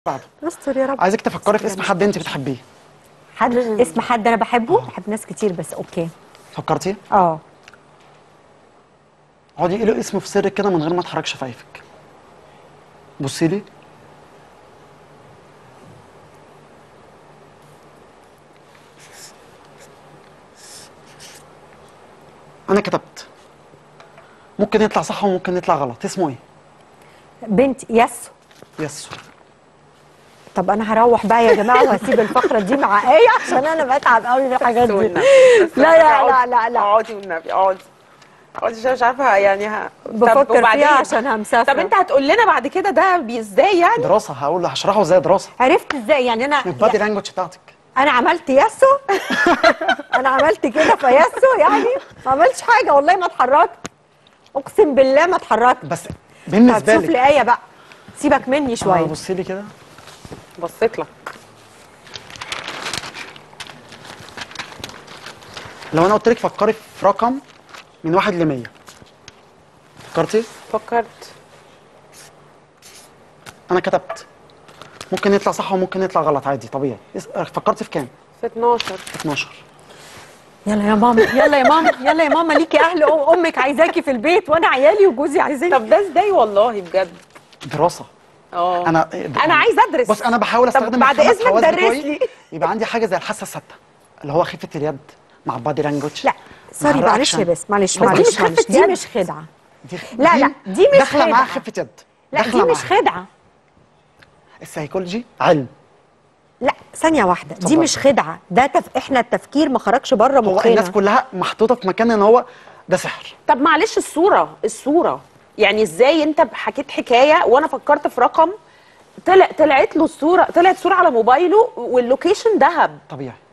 بعده استر يا رب عايزك تفكري في اسم حد انت بتحبيه حد اسم حد انا بحبه بحب ناس كتير بس اوكي فكرتي اه اقعدي قولي اسمه في سرك كده من غير ما تحرك شفايفك بصي لي انا كتبت ممكن يطلع صح وممكن يطلع غلط اسمه ايه بنت ياسو يس طب انا هروح بقى يا جماعه وهسيب الفقره دي مع ايه عشان انا بتعب قوي في الحاجات دي والنبي. بس لا لا لا اقعدي- لا لا اقعدي والنبي اقعدي اقعدي عشان مش عارفه يعني ها طب بفكر وبعدين؟ فيها عشان همسافر طب انت هتقول لنا بعد كده ده بي- ازاي يعني دراسه هقول هشرحه ازاي دراسه عرفت ازاي يعني انا البادي لانجوج بتاعتك انا عملت ياسو انا عملت كده فياسو يعني ما عملتش حاجه والله ما اتحركت اقسم بالله ما اتحركت بس طب بالنسبه شوف لك لي ايه بقى سيبك مني آه، شويه بصي لي كده بصيت لك لو انا قلت لك فكري في رقم من واحد ل 100 فكرتي فكرت انا كتبت ممكن يطلع صح وممكن يطلع غلط عادي طبيعي اس- فكرتي في كام في 12 في 12 يلا يا ماما يلا يا ماما يلا يا ماما ليكي اهل أم- امك عايزاكي في البيت وانا عيالي وجوزي عايزيني طب ده ازاي والله بجد دراسه اه انا انا عايزه ادرس بص انا بحاول طب استخدم بعد الخمس اذنك حواس درس بتوعي، لي يبقى عندي حاجه زي الحاسه الثابته اللي هو خفه اليد مع البادي لانجوج لا سوري مع معلش يا الرياكشن. بس معلش بس دي معلش مش خفة معلش دي يد. مش خدعه دي لا، لا، دي مش داخله معاها خدعة. خفه يد لا داخلة دي مش معاها. خدعه السيكولوجي علم لا ثانيه واحده دي اتفضل. مش خدعه ده تف... احنا التفكير ما خرجش بره هو مخنا الناس كلها محطوطه في مكان ان هو ده سحر طب معلش الصوره الصوره يعني ازاي انت حكيت حكايه وانا فكرت في رقم طلع طلعت له الصوره طلعت صوره على موبايله واللوكيشن ذهب طبيعي